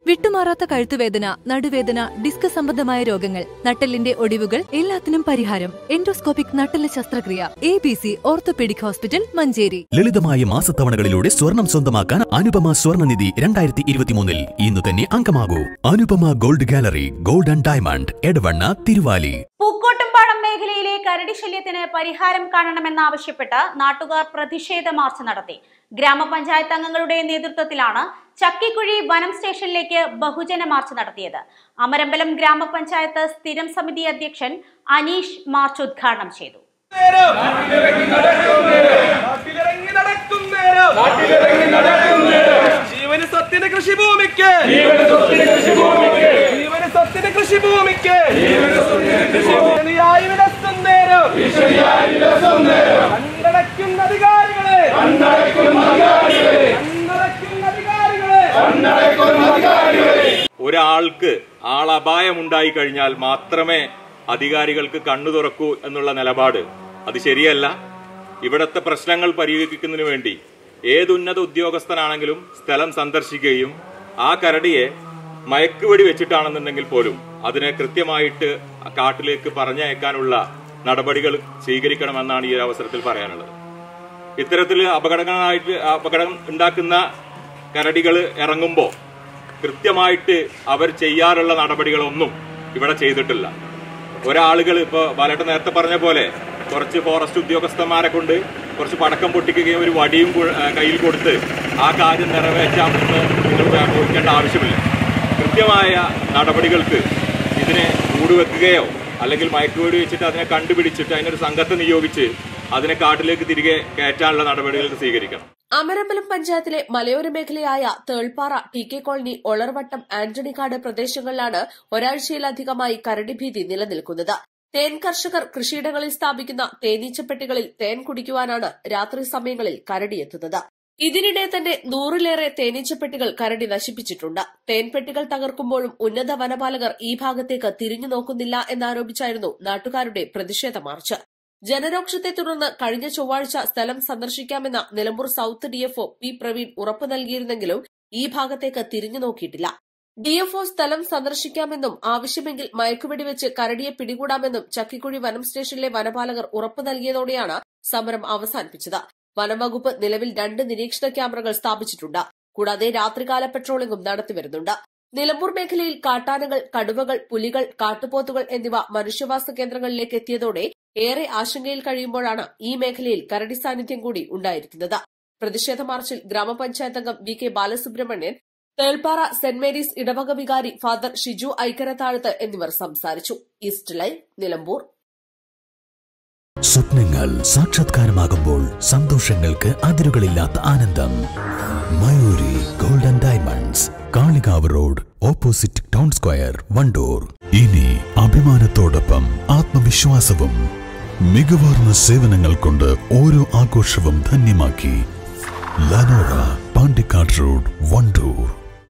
വിട്ടുമാറാത്ത കഴുത്തുവേദന നടുവേദന ഡിസ്ക് സംബന്ധമായ രോഗങ്ങൾ നട്ടെല്ലിന്റെ ഒടിവുകൾ എല്ലാത്തിനും പരിഹാരം എൻഡോസ്കോപ്പിക് നട്ടെല്ല് ശസ്ത്രക്രിയ A B C orthopaedic hospital Manjeri ലളിതമായ മാസത്തവണകളിലൂടെ സ്വർണം സ്വന്തമാക്കാൻ അനുപമ സ്വർണ്ണനിധി രണ്ടായിരത്തി ഇരുപത്തിമൂന്നിൽ ഇന്ന് തന്നെ അംഗമാകൂ Anupama gold gallery gold and diamond Edavanna Thiruvali Pookkottumpadam മേഖലയിലെ കരടി ശല്യത്തിന് പരിഹാരം കാണണമെന്നാവശ്യപ്പെട്ട് നാട്ടുകാർ പ്രതിഷേധ മാർച്ച് നടത്തി ഗ്രാമപഞ്ചായത്ത് അംഗങ്ങളുടെ നേതൃത്വത്തിലാണ് ചക്കിക്കുഴി വനം സ്റ്റേഷനിലേക്ക് ബഹുജന മാർച്ച് നടത്തിയത് അമരമ്പലം ഗ്രാമപഞ്ചായത്ത് സ്ഥിരം സമിതി അധ്യക്ഷൻ അനീഷ് മാർച്ച് ഉദ്ഘാടനം ചെയ്തു നാട്ടിലിറങ്ങി നടക്കും നേരം ജീവന് സത്തിന് കൃഷിഭൂമിക്ക് ജീവന് സത്തിന് കൃഷിഭൂമിക്ക് ഭീഷണിയായി വിലസും നേരം കണ്ടടയ്ക്കുന്ന അധികാരികളെ കണ്ടടയ്ക്കുന്ന അധികാരികളെ ഒരാൾക്ക് ആളപായമുണ്ടായി കഴിഞ്ഞാൽ മാത്രമേ അധികാരികൾക്ക് കണ്ണു തുറക്കൂ എന്നുള്ള നിലപാട് അത് ശരിയല്ല ഇവിടത്തെ പ്രശ്നങ്ങൾ പരിഹരിക്കുന്നതിന് വേണ്ടി ഏതുന്നത ഉദ്യോഗസ്ഥനാണെങ്കിലും സ്ഥലം സന്ദർശിക്കുകയും ആ കരടിയെ മയക്കുവെടി വെച്ചിട്ടാണെന്നുണ്ടെങ്കിൽ പോലും അതിനെ കൃത്യമായിട്ട് കാട്ടിലേക്ക് പറഞ്ഞയക്കാനുള്ള നടപടികൾ സ്വീകരിക്കണമെന്നാണ് ഈ അവസരത്തിൽ പറയാനുള്ളത് ഇത്തരത്തിൽ അപകടങ്ങളായിട്ട് അപകടം ഉണ്ടാക്കുന്ന കരടികൾ ഇറങ്ങുമ്പോൾ കൃത്യമായിട്ട് അവർ ചെയ്യാറുള്ള നടപടികളൊന്നും ഇവിടെ ചെയ്തിട്ടില്ല ഒരാളുകൾ ഇപ്പോൾ ബാലേട്ട നേരത്തെ പറഞ്ഞ പോലെ കുറച്ച് ഫോറസ്റ്റ് ഉദ്യോഗസ്ഥന്മാരെ കൊണ്ട് കുറച്ച് പടക്കം പൊട്ടിക്കുകയും ഒരു വടിയും കു- ആ, കയ്യിൽ കൊടുത്ത് ആ കാര്യം നിറവേറ്റാമെന്ന് നിങ്ങൾ ചോദിക്കേണ്ട ആവശ്യമില്ല കൃത്യമായ നടപടികൾക്ക് ഇതിനെ കൂടുവെക്കുകയോ അല്ലെങ്കിൽ മയക്കുവെടി വെച്ചിട്ട് അതിനെ കണ്ടുപിടിച്ചിട്ട് അതിനൊരു സംഘത്തെ നിയോഗിച്ച് അതിനെ കാട്ടിലേക്ക് തിരികെ കയറ്റാനുള്ള നടപടികൾ സ്വീകരിക്കണം അമരമ്പലം പഞ്ചായത്തിലെ മലയോര മേഖലയായ Thelpara T K colony Olarvattom Antonykkad പ്രദേശങ്ങളിലാണ് ഒരാഴ്ചയിലധികമായി കരടിഭീതി നിലനിൽക്കുന്നത് തേൻ കർഷകർ കൃഷിയിടങ്ങളിൽ സ്ഥാപിക്കുന്ന തേനീച്ചപ്പെട്ടികളിൽ തേൻ കുടിക്കുവാനാണ് രാത്രി സമയങ്ങളിൽ കരടിയെത്തുന്നത് ഇതിനിടെ തന്നെ നൂറിലേറെ തേനീച്ചപ്പെട്ടികൾ കരടി നശിപ്പിച്ചിട്ടുണ്ട് തേൻപെട്ടികൾ തകർക്കുമ്പോഴും ഉന്നത വനപാലകർ ഈ ഭാഗത്തേക്ക് തിരിഞ്ഞു നോക്കുന്നില്ല എന്നാരോപിച്ചായിരുന്നു നാട്ടുകാരുടെ പ്രതിഷേധ മാർച്ച് ജനരോക്ഷത്തെ തുടർന്ന് കഴിഞ്ഞ ചൊവ്വാഴ്ച സ്ഥലം സന്ദർശിക്കാമെന്ന Nilambur south DFO P Praveen ഉറപ്പു നൽകിയിരുന്നെങ്കിലും ഈ ഭാഗത്തേക്ക് തിരിഞ്ഞു നോക്കിയിട്ടില്ല ഡിഎഫ്ഒ സ്ഥലം സന്ദർശിക്കാമെന്നും ആവശ്യമെങ്കിൽ മയക്കുവെടി വെച്ച് കരടിയെ പിടികൂടാമെന്നും ചക്കിക്കുഴി വനം സ്റ്റേഷനിലെ വനപാലകർ ഉറപ്പു നൽകിയതോടെയാണ് സമരം അവസാനിപ്പിച്ചത് വനംവകുപ്പ് നിലവിൽ രണ്ട് നിരീക്ഷണ ക്യാമറകൾ സ്ഥാപിച്ചിട്ടുണ്ട് കൂടാതെ രാത്രികാല പെട്രോളിംഗും നടത്തിവരുന്നുണ്ട് നിലമ്പൂർ മേഖലയിൽ കാട്ടാനകൾ കടുവകൾ പുലികൾ കാട്ടുപോത്തുകൾ എന്നിവ മനുഷ്യവാസ കേന്ദ്രങ്ങളിലേക്ക് എത്തിയതോടെ ഏറെ ആശങ്കയിൽ കഴിയുമ്പോഴാണ് ഈ മേഖലയിൽ കരടി സാന്നിധ്യം കൂടി ഉണ്ടായിരിക്കുന്നത് പ്രതിഷേധ മാർച്ചിൽ ഗ്രാമപഞ്ചായത്ത് അംഗം V K Balasubramanian Thelpara saint Mary's ഇടവക വികാരി ഫാദർ ഷിജു ഐക്കരത്താഴത്ത് എന്നിവർ സംസാരിച്ചു ഈസ്റ്റ് ലൈവ് നിലമ്പൂർ സ്വപ്നങ്ങൾ സാക്ഷാത്കാരമാകുമ്പോൾ സന്തോഷങ്ങൾക്ക് അതിരുകളില്ലാത്ത ആനന്ദം Mayuri gold and diamonds Kalikavu road opposite town square Wandoor ഇനി അഭിമാനത്തോടൊപ്പം ആത്മവിശ്വാസവും മികവാർന്ന സേവനങ്ങൾ കൊണ്ട് ഓരോ ആഘോഷവും ധന്യമാക്കി ലനോറ പാണ്ടിക്കാട് റോഡ് വണ്ടൂർ